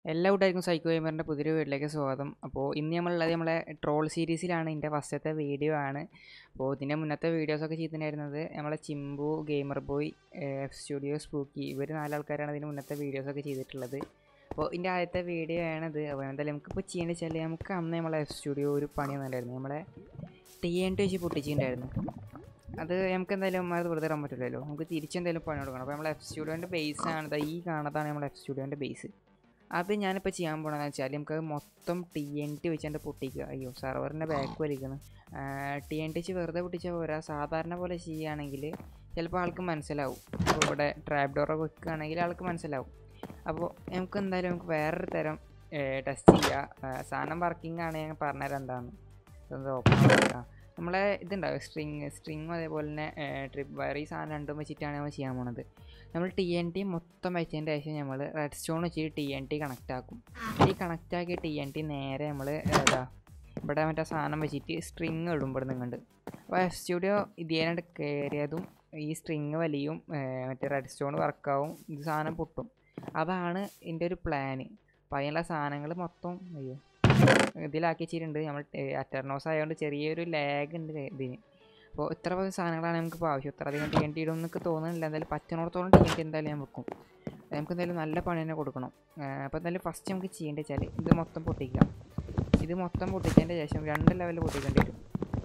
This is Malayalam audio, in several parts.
എല്ലാ കൂട്ടായിരിക്കും സൈക്കോ ഗെയിമറിൻ്റെ പുതിയൊരു വീട്ടിലേക്ക് സ്വാഗതം അപ്പോൾ ഇന്ന് നമ്മളുള്ളത് നമ്മളെ ട്രോൾ സീരീസിലാണ് ഇതിൻ്റെ ഫസ്റ്റത്തെ വീഡിയോ ആണ് അപ്പോൾ ഇതിൻ്റെ മുന്നത്തെ വീഡിയോസൊക്കെ ചെയ്തിട്ടുണ്ടായിരുന്നത് നമ്മളെ Chimbu gamer boy F studio spooky ഇവർ നാലാൾക്കാരാണ് ഇതിന് മുന്നത്തെ വീഡിയോസൊക്കെ ചെയ്തിട്ടുള്ളത് അപ്പോൾ ഇതിൻ്റെ ആദ്യത്തെ വീഡിയോ ആണിത് അപ്പോൾ എന്തായാലും നമുക്കിപ്പോൾ ചെയ്യേണ്ടത് വെച്ചാൽ നമുക്ക് അന്ന് നമ്മളെ എഫ് സ്റ്റുഡിയോ ഒരു പണി വന്നിട്ടുണ്ടായിരുന്നു നമ്മളെ ടി എൻ ടി വെച്ച് പൊട്ടിച്ചിട്ടുണ്ടായിരുന്നു അത് നമുക്ക് എന്തായാലും അത് വെറുതെ ഇടാൻ പറ്റില്ലല്ലോ നമുക്ക് തിരിച്ചെന്തായാലും പണി കൊടുക്കണം അപ്പോൾ നമ്മളെ എഫ് സ്റ്റുഡിയോൻ്റെ ബേസ് ആണ് ദാ ഈ കാണുന്നതാണ് നമ്മളെ എഫ് സ്റ്റുഡിയോൻ്റെ ബേസ് അത് ഞാനിപ്പോൾ ചെയ്യാൻ പോകണമെന്ന് വെച്ചാൽ നമുക്ക് മൊത്തം ടി എൻ ടി വെച്ചാണ്ട് പൊട്ടിക്കുക അയ്യോ സെർവറിൻ്റെ ബാക്ക് വലിക്കണം ടി എൻ ടി വെച്ച് വെറുതെ പൊട്ടിച്ചാൽ പോരാ സാധാരണ പോലെ ചെയ്യുകയാണെങ്കിൽ ചിലപ്പോൾ ആൾക്ക് മനസ്സിലാവും ഇപ്പോൾ ഇവിടെ ട്രാപ്പ് ഡോറൊക്കെ വെക്കുകയാണെങ്കിൽ ആൾക്ക് മനസ്സിലാവും അപ്പോൾ നമുക്ക് എന്തായാലും നമുക്ക് വേറൊരു തരം ടെസ്റ്റ് ചെയ്യുക സാധനം വർക്കിംഗ് ആണ് ഞാൻ പറഞ്ഞുതരാം എന്താണ് ഇതൊന്ന് ഓപ്പൺ ആക്കുക നമ്മളെ ഇതുണ്ടാവും സ്ട്രിങ് സ്ട്രിങ്ങും അതേപോലെ തന്നെ ട്രിപ്പ് വയർ ഈ സാധനം രണ്ടും വെച്ചിട്ടാണ് നമ്മൾ ചെയ്യാൻ പോണത് നമ്മൾ ടി എൻ ടി മൊത്തം വെച്ചതിൻ്റെ ശേഷം നമ്മൾ റെഡ് സ്റ്റോൺ വെച്ചിട്ട് ടി എൻ ടി കണക്റ്റ് ആക്കും ഈ കണക്റ്റ് ആക്കിയ ടി എൻ ടി നേരെ നമ്മൾ ഏതാ ഇവിടെ മറ്റേ സാധനം വെച്ചിട്ട് സ്ട്രിങ് ഇടും ഇവിടെ നിന്നുണ്ട് അപ്പോൾ എഫ് സ്റ്റുഡിയോ ഇതേനായിട്ട് കയറിയതും ഈ സ്ട്രിങ് വലിയും മറ്റേ റെഡ് സ്റ്റോൺ വർക്കാവും ഇത് സാധനം പൊട്ടും അതാണ് ഇതിൻ്റെ ഒരു പ്ലാന് അപ്പോൾ അതിനുള്ള സാധനങ്ങൾ മൊത്തം അയ്യോ ഇതിലാക്കി വെച്ചിട്ടുണ്ട് നമ്മൾ അറ്റർനോസ് ആയതുകൊണ്ട് ചെറിയൊരു ലാഗ് ഉണ്ട് ഇതിന് അപ്പോൾ ഇത്ര സാധനങ്ങളാണ് നമുക്ക് ഇപ്പോൾ ആവശ്യം ഇത്ര അധികം ടി എൻ ടി ഇടും എന്നൊക്കെ തോന്നുന്നില്ല എന്തായാലും പറ്റണോടത്തോളം ടി എൻ ടി എന്തായാലും ഞാൻ വെക്കും നമുക്ക് എന്തായാലും നല്ല പണി തന്നെ കൊടുക്കണം അപ്പോൾ എന്തായാലും ഫസ്റ്റ് നമുക്ക് ചെയ്യേണ്ടത് വെച്ചാൽ ഇത് മൊത്തം പൊട്ടിക്കുക ഇത് മൊത്തം പൊട്ടിച്ചതിൻ്റെ ശേഷം രണ്ട് ലെവലിൽ പൊട്ടിക്കേണ്ടി വരും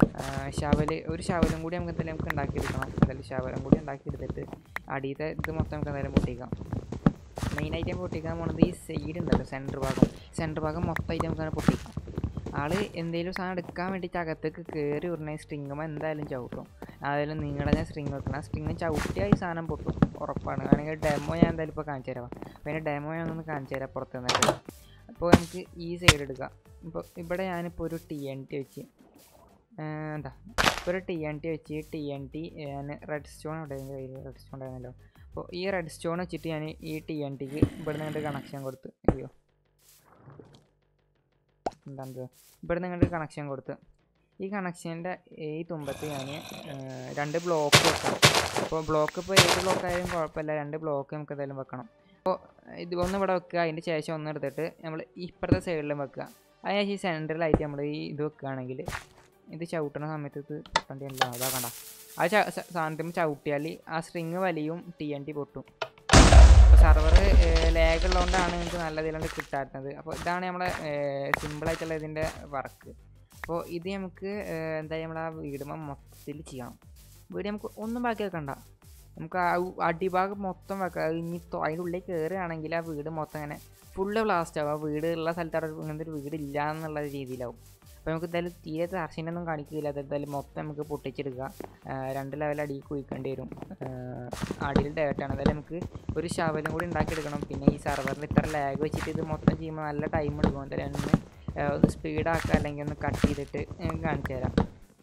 ഷവല് ഒരു ഷവലും കൂടി നമുക്ക് എന്തായാലും നമുക്ക് ഉണ്ടാക്കിയെടുക്കണം എന്തായാലും ഷവലും കൂടി ഉണ്ടാക്കിയെടുത്തിട്ട് അടിയത്തെ ഇത് മൊത്തം നമുക്ക് എന്തായാലും പൊട്ടിക്കാം മെയിനായിട്ട് പൊട്ടിക്കാൻ പോണത് ഈ സൈഡ് ഉണ്ടല്ലോ സെൻറ്റർ ഭാഗം സെൻറ്റർ ഭാഗം മൊത്തമായിട്ട് നമുക്ക് പൊട്ടിക്കാം ആള് എന്തെങ്കിലും സാധനം എടുക്കാൻ വേണ്ടിയിട്ട് അകത്തേക്ക് കയറി ഉടനെ സ്ട്രിങ്ങുമ്പോൾ എന്തായാലും ചവിട്ടും അതായാലും നിങ്ങളുടെ ഞാൻ സ്ട്രിങ് വെക്കണം ആ സ്ട്രിങ് ചവിട്ടിയാൽ ഈ സാധനം പൊട്ടും ഉറപ്പാണ് അല്ലെങ്കിൽ ഡെമോ ഞാൻ എന്തായാലും ഇപ്പോൾ കാണിച്ചു തരാം അപ്പോൾ അതിൻ്റെ ഡെമോ ഞാൻ ഒന്ന് കാണിച്ചു തരാം പുറത്ത് നിന്നിട്ട് അപ്പോൾ നമുക്ക് ഈ സൈഡ് എടുക്കാം ഇപ്പോൾ ഇവിടെ ഞാനിപ്പോൾ ഒരു ടി എൻ ടി വെച്ച് എന്താ ഇപ്പോൾ ഒരു ടി എൻ ടി വെച്ച് ടി എൻ ടി ഞാൻ റെഡ് സ്റ്റോൺ ഇവിടെ റെഡ് സ്റ്റോൺ ഉണ്ടായിരുന്നല്ലോ അപ്പോൾ ഈ റെഡ് സ്റ്റോൺ വെച്ചിട്ട് ഞാൻ ഈ ടി എൻ ടിക്ക് ഇവിടെ നിന്ന് കണക്ഷൻ കൊടുത്ത് അയ്യോ എന്താ ഇവിടെ നിന്ന് കണക്ഷൻ കൊടുത്ത് ഈ കണക്ഷൻ്റെ ഈ തുമ്പത്ത് ഞാൻ രണ്ട് ബ്ലോക്ക് വെക്കണം അപ്പോൾ ബ്ലോക്ക് ഇപ്പോൾ ഏത് ബ്ലോക്ക് ആയാലും കുഴപ്പമില്ല രണ്ട് ബ്ലോക്ക് നമുക്ക് എന്തായാലും വെക്കണം അപ്പോൾ ഇത് ഒന്ന് ഇവിടെ വെക്കുക അതിൻ്റെ ശേഷം ഒന്ന് എടുത്തിട്ട് നമ്മൾ ഇപ്പുറത്തെ സൈഡിലും വെക്കുക അതിനുശേഷം ഈ സെൻറ്ററിലായിട്ട് നമ്മൾ ഈ ഇത് വെക്കുകയാണെങ്കിൽ ഇത് ചവിട്ടുന്ന സമയത്ത് ഇത് പൊട്ടേണ്ടി അല്ല അതാ കണ്ട ആ സാധനത്തിൽ ചവിട്ടിയാൽ ആ സ്ട്രിങ് വലിയും ടി എൻ ടി പൊട്ടും സർവർ ലാഗ് ഉള്ളതുകൊണ്ടാണ് നിങ്ങൾക്ക് നല്ല ഇതിലാണ് കിട്ടാത്തത് അപ്പോൾ ഇതാണ് നമ്മളെ സിമ്പിളായിട്ടുള്ള ഇതിൻ്റെ വർക്ക് അപ്പോൾ ഇത് നമുക്ക് എന്തായാലും നമ്മൾ ആ വീട് മൊത്തത്തിൽ ചെയ്യണം വീട് നമുക്ക് ഒന്നും ബാക്കി വെക്കണ്ട നമുക്ക് ആ അടിഭാഗം മൊത്തം വെക്കാം ഇനി അതിൻ്റെ ഉള്ളിൽ കയറുകയാണെങ്കിൽ ആ വീട് മൊത്തം ഇങ്ങനെ ഫുള്ള് ബ്ലാസ്റ്റ് ആവും ആ വീട് ഉള്ള സ്ഥലത്ത് അവിടെ ഇങ്ങനത്തെ ഒരു വീട് ഇല്ല എന്നുള്ള രീതിയിലാവും അപ്പോൾ നമുക്ക് എന്തായാലും തീരെ തർശീനൊന്നും കാണിക്കില്ല അതെന്തായാലും മൊത്തം നമുക്ക് പൊട്ടിച്ചെടുക്കുക രണ്ട് ലെവൽ അടിയിൽ കുഴിക്കേണ്ടി വരും അടിയിൽ ഡയറക്റ്റാണ് എന്തായാലും നമുക്ക് ഒരു ശവലും കൂടി ഉണ്ടാക്കിയെടുക്കണം പിന്നെ ഈ സെർവറിൽ ഇത്ര ലാഗ് വെച്ചിട്ട് ഇത് മൊത്തം ചെയ്യുമ്പോൾ നല്ല ടൈം എടുക്കും എന്തായാലും ഒന്ന് ഒന്ന് സ്പീഡാക്കുക അല്ലെങ്കിൽ ഒന്ന് കട്ട് ചെയ്തിട്ട് കാണിച്ചു തരാം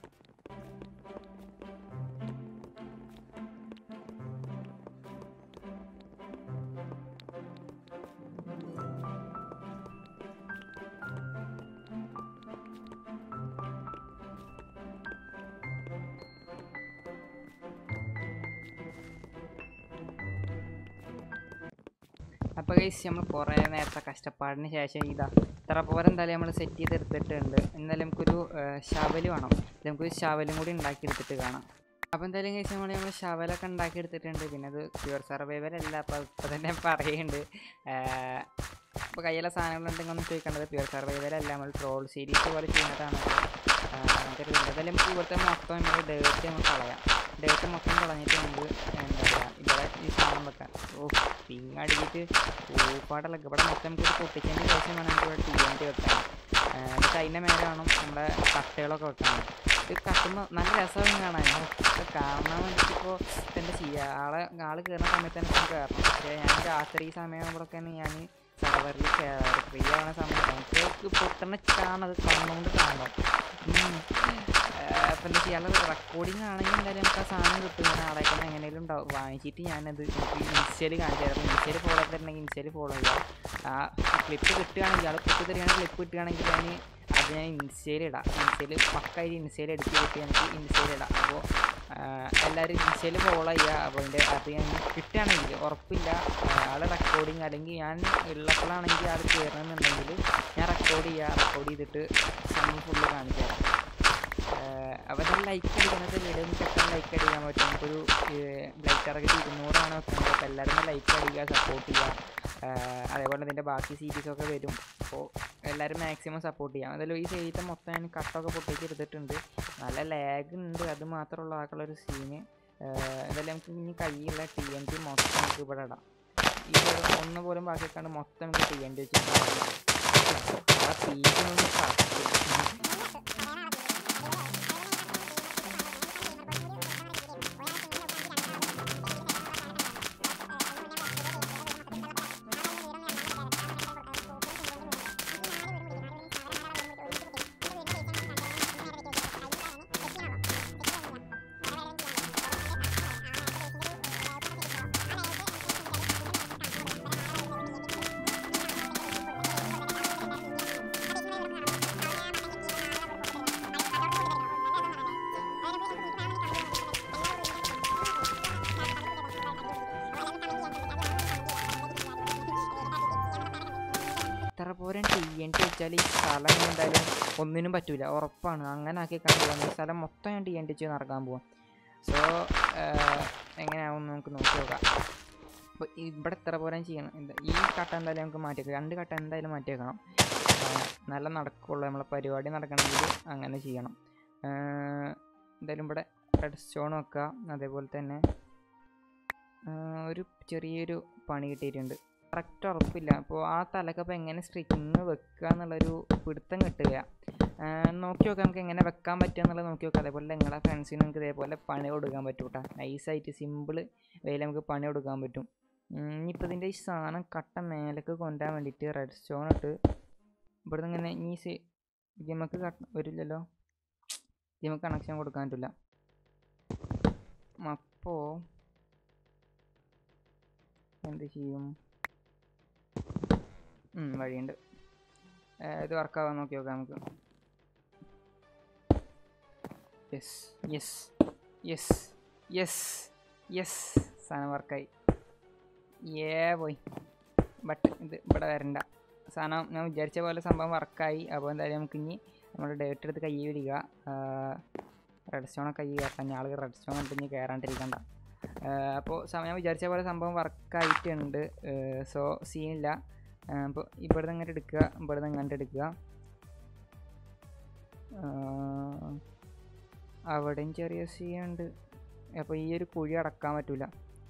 അപ്പോൾ ഗൈസ് നമ്മൾ കുറേ നേരത്തെ കഷ്ടപ്പാടിന് ശേഷം ഇതാ ഇത്ര പോലെ എന്തായാലും നമ്മൾ സെറ്റ് ചെയ്തെടുത്തിട്ടുണ്ട് എന്നാലും നമുക്കൊരു ശവല് വേണം നമുക്കൊരു ശവലും കൂടി ഉണ്ടാക്കിയെടുത്തിട്ട് കാണാം അപ്പോൾ എന്തായാലും കഴിച്ച് നമ്മൾ നമ്മൾ ശവലൊക്കെ ഉണ്ടാക്കിയെടുത്തിട്ടുണ്ട് പിന്നെ അത് പ്യുവർ സർവൈവൽ അല്ല അപ്പോൾ ഇപ്പോൾ തന്നെ പറയുന്നുണ്ട് ഇപ്പോൾ കയ്യിലെ സാധനങ്ങളുണ്ടെങ്കിൽ ഒന്ന് ചോദിക്കേണ്ടത് പ്യുവർ സർവൈവൽ അല്ല നമ്മൾ ട്രോൾ സീരീസ് പോലെ ചെയ്യുന്നതാണ് എന്തായാലും നമുക്ക് ഇവിടുത്തെ മൊത്തം നമ്മൾ ഡേറ്റ് നമുക്ക് കളയാം ഡേറ്റ് മൊത്തം കളഞ്ഞിട്ട് നമുക്ക് എന്താ പറയുക ഇവിടെ ഈ സാധനം വെക്കാം ഓ പിങ് അടിച്ചിട്ട് ഊപ്പാടല്ല ഇവിടെ മൊത്തം നമുക്ക് പൊട്ടിച്ചതിന് ശേഷം വേണം നമുക്ക് ഇവിടെ ടി എൻ ടി വെക്കാൻ എന്നിട്ട് അതിൻ്റെ മേലെ വേണം നമ്മുടെ കട്ടകളൊക്കെ വെക്കാൻ ഇത് കത്തുമ്പോൾ നല്ല രസമാണ് കാണാൻ ഇത് കാണാൻ വേണ്ടിയിട്ട് ഇപ്പോൾ എന്താ ചെയ്യുക ആളെ ആൾ കയറുന്ന സമയത്ത് തന്നെ കയറണം പക്ഷേ ഞാൻ രാത്രി ഈ സമയമാകുമ്പോഴൊക്കെയാണ് ഞാൻ സർവറിൽ കയറാറ് ഫ്രീ ആവുന്ന സമയത്ത് നമുക്ക് പൊട്ടണ കാണത് കണ്ണുകൊണ്ട് കാണണം അപ്പം എന്താ ചെയ്യുക റെക്കോർഡിംഗ് ആണെങ്കിൽ എന്തായാലും നമുക്ക് ആ സാധനം കിട്ടും ഞാൻ ആളെ തന്നെ എങ്ങനെയും ഉണ്ടാവും വാങ്ങിച്ചിട്ട് ഞാനത് ഇൻസ്റ്റയിൽ കാണിച്ചു തരാം ഇൻസ്റ്റയിൽ ഫോളോ ചെയ്തിട്ടുണ്ടെങ്കിൽ ഇൻസ്റ്റയിൽ ഫോളോ ചെയ്യാം ആ ക്ലിപ്പ് കിട്ടുകയാണെങ്കിൽ ആൾ പൊട്ടി തരികയാണ് ക്ലിപ്പ് കിട്ടുകയാണെങ്കിൽ ഞാൻ അത് ഞാൻ ഇൻസ്റ്റയിൽ ഇടാം ഇൻസ്റ്റയിൽ പക്കായിട്ട് ഇൻസ്റ്റയിൽ എടുത്ത് കിട്ടി എനിക്ക് ഇൻസ്റ്റയിൽ ഇടാം അപ്പോൾ എല്ലാവരും ഇൻസ്റ്റയിൽ ഫോളോ ചെയ്യുക അപ്പോൾ അതിൻ്റെ അത് ഞാൻ കിട്ടുകയാണെങ്കിൽ ഉറപ്പില്ല ആൾ റെക്കോർഡിങ് അല്ലെങ്കിൽ ഞാൻ ഉള്ളപ്പോഴാണെങ്കിൽ ആൾ കയറണമെന്നുണ്ടെങ്കിൽ ഞാൻ റെക്കോർഡ് ചെയ്യുക റെക്കോർഡ് ചെയ്തിട്ട് സമയം ഫുള്ള് കാണിച്ചു തരാം അവരുടെ ലൈക്ക് അടിക്കുന്നത് വീഡിയോ പെട്ടെന്ന് ലൈക്ക് അടിക്കാൻ പറ്റും നമുക്കൊരു ലൈക്ക് ടാർഗറ്റ് ഇരുന്നൂറാണ് വെക്കുന്നത് അപ്പോൾ എല്ലാവരും ലൈക്ക് അടിക്കുക സപ്പോർട്ട് ചെയ്യുക ആഹ് അതേപോലെ ഇതിൻ്റെ ബാക്കി സീരീസൊക്കെ വരും അപ്പോൾ എല്ലാവരും മാക്സിമം സപ്പോർട്ട് ചെയ്യാം അതായത് ഈ സൈഡിലത്തെ മൊത്തം ഞാൻ കട്ടൊക്കെ പൊട്ടിച്ച് എടുത്തിട്ടുണ്ട് നല്ല ലാഗ് ഉണ്ട് അത് മാത്രമുള്ള ആക്കുള്ള ഒരു സീന് എന്തായാലും നമുക്ക് ഇനി കയ്യിലുള്ള ടി എൻ ടി മൊത്തം നമുക്ക് ഇവിടെ ഇടാം ഈ ഒരു ഒന്ന് പോലും ബാക്കി വെക്കാണ്ട് മൊത്തം നമുക്ക് ടി എൻ ടി വെച്ച് ആ പീസിനൊന്ന് കറക്റ്റ് ഇത്ര പോരാൻ ടി എൻ ടി വെച്ചാൽ ഈ സ്ഥലം ഇനി എന്തായാലും ഒന്നിനും പറ്റൂല ഉറപ്പാണ് അങ്ങനെ ആക്കി കാണാൻ ഈ സ്ഥലം മൊത്തം ഞാൻ ടി എൻ ടി വെച്ച് നടക്കാൻ പോവാം സോ എങ്ങനെയാവും നമുക്ക് നോക്കി നോക്കാം അപ്പോൾ ഇവിടെ ഇത്ര പോരാൻ ചെയ്യണം എന്താ ഈ കട്ട എന്തായാലും നമുക്ക് മാറ്റിയേക്കാം രണ്ട് കട്ട എന്തായാലും മാറ്റിയേക്കണം നല്ല നടക്കുള്ളൂ നമ്മളെ പരിപാടി നടക്കണമെങ്കിൽ അങ്ങനെ ചെയ്യണം എന്തായാലും ഇവിടെ റെഡ് സ്റ്റോൺ വെക്കുക അതേപോലെ തന്നെ ഒരു ചെറിയൊരു പണി കിട്ടിയിട്ടുണ്ട് കറക്റ്റ് ഉറപ്പില്ല അപ്പോൾ ആ തലക്കപ്പം എങ്ങനെ സ്ട്രിക്കിങ് വെക്കുക എന്നുള്ളൊരു പിടുത്തം കിട്ടുക നോക്കി നോക്കാം നമുക്ക് എങ്ങനെ വെക്കാൻ പറ്റുക എന്നുള്ളത് നോക്കി നോക്കാം അതേപോലെ നിങ്ങളെ ഫ്രണ്ട്സിന് നിങ്ങൾക്ക് ഇതേപോലെ പണി കൊടുക്കാൻ പറ്റും കേട്ടോ നൈസായിട്ട് സിമ്പിൾ വേല നമുക്ക് പണി കൊടുക്കാൻ പറ്റും ഇനിയിപ്പോൾ ഇതിൻ്റെ ഈ സാധനം കട്ട മേലേക്ക് കൊണ്ടുവരാൻ വേണ്ടിയിട്ട് റെഡ് സ്റ്റോൺ ഇട്ട് ഇവിടുന്ന് ഇങ്ങനെ ഈ സി നമുക്ക് കട്ട വരില്ലല്ലോ നമുക്ക് കണക്ഷൻ കൊടുക്കാൻ പറ്റില്ല അപ്പോൾ എന്ത് ചെയ്യും വഴിയുണ്ട് ഇത് വർക്കാവാൻ നോക്കി നോക്കാം നമുക്ക് yes yes yes yes yes സാധനം വർക്കായി ഏ പോയി ബട്ട് ഇത് ഇവിടെ വരണ്ട സാധനം ഞാൻ വിചാരിച്ച പോലെ സംഭവം വർക്കായി അപ്പോൾ എന്തായാലും നമുക്ക് ഇനി നമ്മുടെ ഡേറ്റ് എടുത്ത് കൈ പിടിക്കുക റെഡ് സ്റ്റോണെ കൈ കയറാൻ ആൾ റെഡ് സ്റ്റോൺ കണ്ടിട്ട് ഇനി കയറാണ്ടിരിക്കണ്ട അപ്പോൾ ഞാൻ വിചാരിച്ച പോലെ സംഭവം വർക്കായിട്ടുണ്ട് സോ സീനില്ല അപ്പോൾ ഇവിടുന്ന് ഇങ്ങോട്ട് എടുക്കുക ഇവിടുന്ന് ഇങ്ങോട്ട് എടുക്കുക അവിടെയും ചെറിയ സീനുണ്ട് അപ്പോൾ ഈ ഒരു കുഴി അടക്കാൻ പറ്റില്ല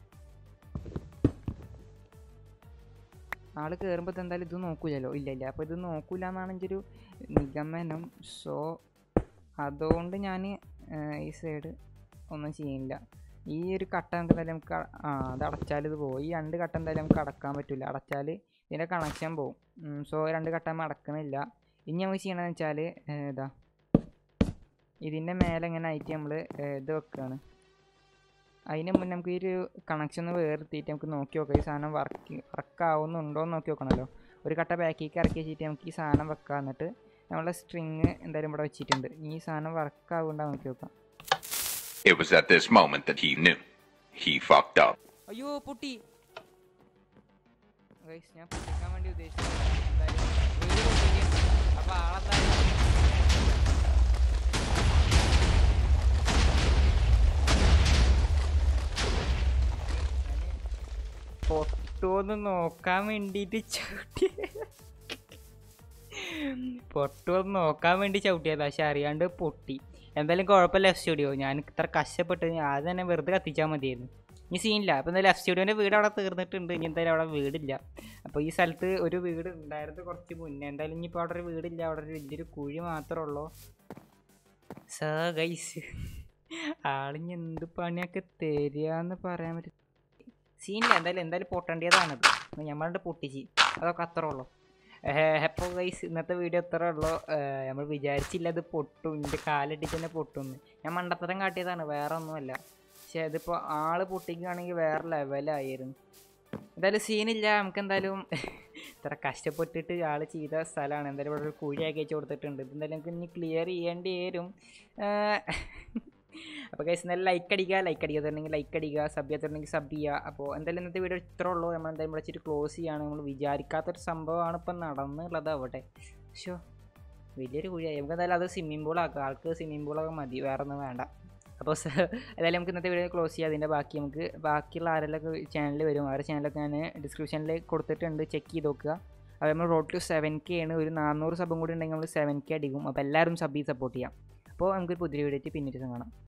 ആൾ കയറുമ്പോൾ എന്തായാലും ഇത് നോക്കൂലല്ലോ ഇല്ല ഇല്ല അപ്പോൾ ഇത് നോക്കൂല എന്നാണ് എൻ്റെ ഒരു നിഗമനം സോ അതുകൊണ്ട് ഞാൻ ഈ സൈഡ് ഒന്നും ചെയ്യില്ല ഈ ഒരു കട്ട നമുക്ക് എന്തായാലും നമുക്ക് ആ അത് അടച്ചാൽ ഇത് പോകും ഈ രണ്ട് കട്ട എന്തായാലും നമുക്ക് അടക്കാൻ പറ്റില്ല അടച്ചാൽ ഇതിൻ്റെ കണക്ഷൻ പോകും സോ രണ്ട് കട്ട നമ്മൾ അടക്കണില്ല ഇനി നമുക്ക് ചെയ്യണമെന്ന് വെച്ചാൽ ഇതാ ഇതിൻ്റെ മേലെ ഇങ്ങനെ ആയിട്ട് നമ്മൾ ഇത് വെക്കുകയാണ് അതിന് മുന്നേ നമുക്ക് ഈ ഒരു കണക്ഷൻ ഒന്ന് വേർത്തിയിട്ട് നമുക്ക് നോക്കി നോക്കാം ഈ സാധനം വർക്ക് വർക്ക് ആവുന്നുണ്ടോ എന്ന് നോക്കി നോക്കണമല്ലോ ഒരു കട്ട ബാക്കിലേക്ക് ഇറക്കി വെച്ചിട്ട് നമുക്ക് ഈ സാധനം വെക്കാം എന്നിട്ട് നമ്മളെ സ്ട്രിങ് എന്തായാലും ഇവിടെ വെച്ചിട്ടുണ്ട് ഈ സാധനം വർക്ക് ആവുന്നുണ്ടോ നോക്കി നോക്കാം It was at this moment that he knew. He fucked up. അയ്യോ പൊട്ടി ഗൈസ് ഞാൻ പൊട്ടിക്കാൻ വേണ്ടി ഉദ്ദേശിച്ചത് എന്തായാലും വീട് പൊട്ടിക്കും അപ്പൊ ആളെന്തായാലും പൊട്ടുമെന്ന് നോക്കാൻ വേണ്ടിയിട്ട് ചവിട്ടി പൊട്ടുമെന്ന് നോക്കാൻ വേണ്ടി ചവിട്ടിയത് പക്ഷെ അറിയാണ്ട് പൊട്ടി എന്തായാലും കുഴപ്പമില്ല എഫ് സ്റ്റുഡിയോ ഞാൻ ഇത്ര കഷ്ടപ്പെട്ട് അത് തന്നെ വെറുതെ കത്തിച്ചാൽ മതിയായിരുന്നു ഈ സീനില്ല അപ്പോൾ എന്തായാലും എഫ് സ്റ്റുഡിയോൻ്റെ വീട് അവിടെ തീർന്നിട്ടുണ്ട് ഇനി എന്തായാലും അവിടെ വീടില്ല അപ്പോൾ ഈ സ്ഥലത്ത് ഒരു വീട് ഉണ്ടായിരുന്നു കുറച്ച് മുന്നേ എന്തായാലും ഇനിയിപ്പോൾ അവിടെ ഒരു വീടില്ല അവിടെ ഒരു വലിയൊരു കുഴി മാത്രമേ ഉള്ളൂ സോ ഗൈസ് ആളിഞ്ഞ് എന്ത് പണിയൊക്കെ തരികയെന്ന് പറയാൻ പറ്റും സീനില്ല എന്തായാലും എന്തായാലും പൊട്ടേണ്ടതാണത് നമ്മളുടെ പൊട്ടിച്ച് അതൊക്കെ അത്ര ഉള്ളൂ അപ്പോൾ ഗൈസ് ഇന്നത്തെ വീഡിയോ എത്ര ഉള്ളൂ നമ്മൾ വിചാരിച്ചില്ല ഇത് പൊട്ടും ഇതിൻ്റെ കാലിട്ടിട്ട് തന്നെ പൊട്ടും ഞാൻ മണ്ടത്തരം കാട്ടിയതാണ് വേറെ ഒന്നുമല്ല പക്ഷേ ഇതിപ്പോൾ ആള് പൊട്ടിക്കുകയാണെങ്കിൽ വേറെ ലെവലായിരുന്നു എന്തായാലും സീനില്ല നമുക്ക് എന്തായാലും ഇത്ര കഷ്ടപ്പെട്ടിട്ട് ആൾ ചെയ്ത സ്ഥലമാണ് എന്തായാലും ഇവിടെ ഒരു കുഴിയാക്കി വെച്ച് കൊടുത്തിട്ടുണ്ട് ഇതെന്തായാലും നമുക്ക് ഇനി ക്ലിയർ ചെയ്യേണ്ടി വരും അപ്പോൾ കേസ് എന്തായാലും ലൈക്ക് അടിക്കുക ലൈക്ക് അടിക്കാത്തുണ്ടെങ്കിൽ ലൈക്ക് അടിക്കുക സബ് ചെയ്യാത്തുണ്ടെങ്കിൽ സബ് ചെയ്യുക അപ്പോൾ എന്തായാലും ഇന്നത്തെ വീഡിയോ ഇത്രേ ഉള്ളൂ നമ്മൾ എന്തായാലും വിളിച്ചിട്ട് ക്ലോസ് ചെയ്യുകയാണ് നമ്മൾ വിചാരിക്കാത്തൊരു സംഭവമാണ് ഇപ്പം നടന്നുള്ളത് അവിടെ ഷോ വലിയൊരു കുഴിയായി നമുക്ക് എന്തായാലും അത് സ്വിമ്മിംഗ് പൂളാക്കാം ആൾക്ക് സ്വിമ്മിംഗ് പൂളൊക്കെ മതി വേറെ ഒന്നും വേണ്ട അപ്പോൾ സ- എന്തായാലും നമുക്ക് ഇന്നത്തെ വീഡിയോ ക്ലോസ് ചെയ്യാം അതിൻ്റെ ബാക്കി നമുക്ക് ബാക്കിയുള്ള ആരെല്ലാം ചാനൽ വരും അവരുടെ ചാനലൊക്കെ ഞാൻ ഡിസ്ക്രിപ്ഷനിൽ കൊടുത്തിട്ടുണ്ട് ചെക്ക് ചെയ്ത് നോക്കുക അപ്പോൾ നമ്മൾ റോഡ് ടു സെവൻ കെ ആണ് ഒരു നാനൂറ് സബും കൂടി ഉണ്ടെങ്കിൽ നമ്മൾ സെവൻ കെ അടിക്കും അപ്പോൾ എല്ലാവരും സബ് ചെയ്ത് സപ്പോർട്ട് ചെയ്യാം അപ്പോൾ നമുക്കൊരു പുതിയ വീഡിയോ പിന്നീട് കാണാം